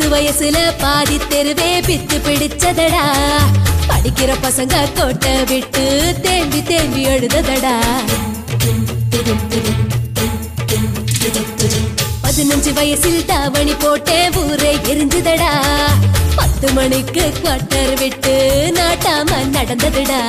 வயசுல பாதி தெருவே பித்து பிடிச்சதடா படிக்கிற பசங்க கோட்டை விட்டு தேம்பி தேம்பி எழுததடா பதினஞ்சு வயசில் தாவணி போட்டே ஊரே எரிஞ்சுதடா பத்து மணிக்கு குவார்டர் விட்டு நாட்டாம நடந்ததுடா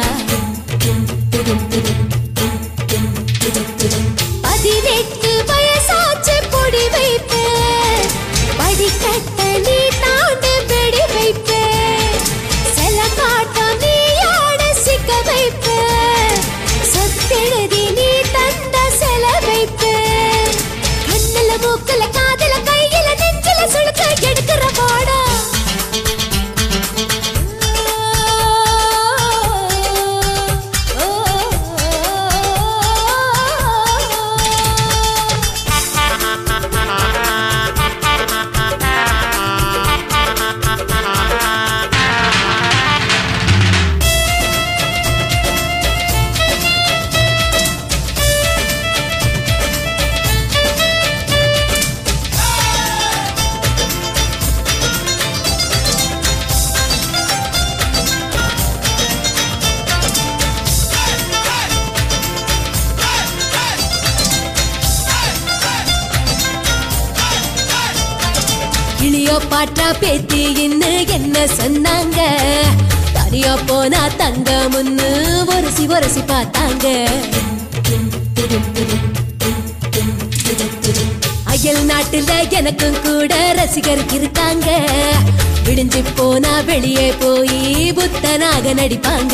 பதினெட்டு வயசாச்சு பொடி வைப்பு படிக்கட்ட நீ தாண்டு வெடி வைப்பு சில காட்டம் நீ ஆட சிக்க வைப்பு சொத்தெழுதி நீ தந்த செல வைப்பு கண்ணுல மூக்குல காதுல கையில நெஞ்சில சுழுக்க எடுக்கிற பாடா கிளியோ பாட்டா பேத்தி இன்னு என்ன சொன்னாங்க தனியா போனா தங்க முன்னு ஒரசி ஒரசி பார்த்தாங்க அயல் நாட்டுல எனக்கும் கூட ரசிகர் இருக்காங்க விடிஞ்சு போனா வெளியே போய் புத்தனாக நடிப்பாங்க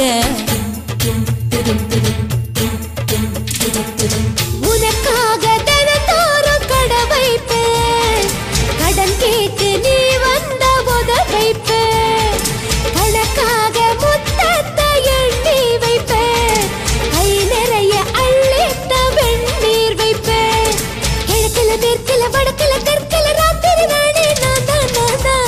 உனக்காக தினந்தோறும் கடை வைப்பேன் கடன் கேட்டு நீ வந்த உத வைப்பேன் கணக்காக முத்தத்தை எண்ணி வைப்பேன் கை நிறைய அள்ளித்த வெந்நீர் வைப்பேன் கிழக்குல மேற்குல வடக்குல தெற்குல ராத்திரி நானே நான் தான் நான் தான்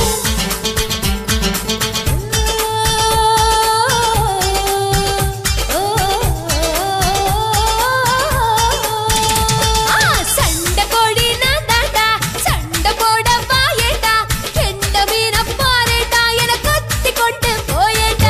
சண்டை கோழி நான் தாண்டா சண்டை போட வாயேடா கெண்ட மீன பாருடா என கத்தி கொண்டு போயேடா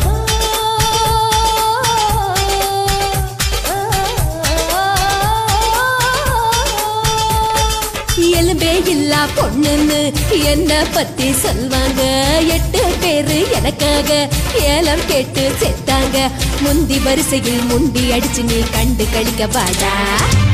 எலும்பே இல்லா பொண்ணுன்னு என்ன பத்தி சொல்வாங்க எட்டு பேரு எனக்காக ஏலம் கேட்டு செத்தாங்க முந்தி வரிசையில் முண்டி அடிச்சு நீ கண்டு கழிக்க பாடா